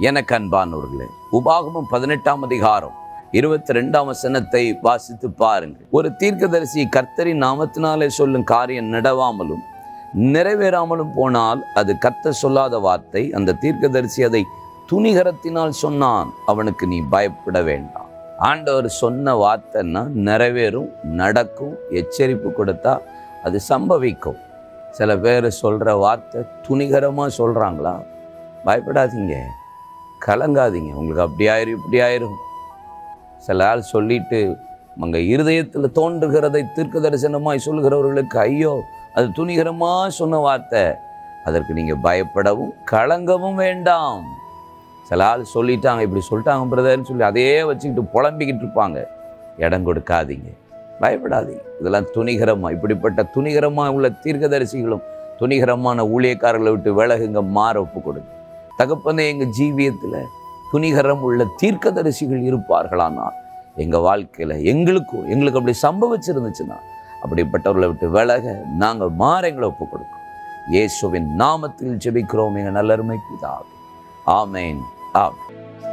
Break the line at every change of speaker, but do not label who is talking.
எனக்கு அன்பானவர்களே உபாகமம் பதினெட்டாம் அதிகாரம் இருபத்தி ரெண்டாம் வசனத்தை வாசித்து பாருங்கள் ஒரு தீர்க்கதரிசி கர்த்தரின் நாமத்தினாலே சொல்லும் காரியம் நடவாமலும் நிறைவேறாமலும் போனால் அது கர்த்தர் சொல்லாத வார்த்தை அந்த தீர்க்கதரிசி அதை துணிகரத்தினால் சொன்னான் அவனுக்கு நீ பயப்பட வேண்டாம் ஆண்டவர் சொன்ன வார்த்தைன்னா நிறைவேறும் நடக்கும் எச்சரிப்பு கொடுத்தா அது சம்பவிக்கும் சில பேர் சொல்கிற வார்த்தை துணிகரமாக சொல்கிறாங்களா பயப்படாதீங்க கலங்காதீங்க உங்களுக்கு அப்படி ஆயிரும் இப்படி ஆயிரும் சில ஆள் சொல்லிட்டு அங்கே இருதயத்தில் தோன்றுகிறதை தீர்க்க தரிசனமாய் சொல்கிறவர்களுக்கு ஐயோ அது துணிகரமாக சொன்ன வார்த்தை அதற்கு நீங்கள் பயப்படவும் கலங்கவும் வேண்டாம் சில ஆள் சொல்லிட்டாங்க இப்படி சொல்லிட்டாங்க பிரதர்னு சொல்லி அதையே வச்சுக்கிட்டு புலம்பிக்கிட்டு இருப்பாங்க இடம் கொடுக்காதீங்க பயப்படாதீங்க இதெல்லாம் துணிகரமாக இப்படிப்பட்ட துணிகரமாக உள்ள தீர்க்கதரிசிகளும் துணிகரமான ஊழியக்காரர்களை விட்டு விலகுங்க மாற ஒப்பு கொடுங்க தகப்பனே எங்கள் ஜீவியத்தில் துணிகரம் உள்ள தீர்க்கதரிசிகள் இருப்பார்களானால் எங்கள் வாழ்க்கையில் எங்களுக்கும் எங்களுக்கு அப்படி சம்பவிச்சிருந்துச்சுன்னா அப்படிப்பட்டவர்களை விட்டு விலக நாங்கள் மாற எங்களை ஒப்பு கொடுக்கோம் இயேசுவின் நாமத்தில் ஜெபிக்கிறோம் எங்கள் நல்லருமை பிதாவே ஆமேன் ஆம்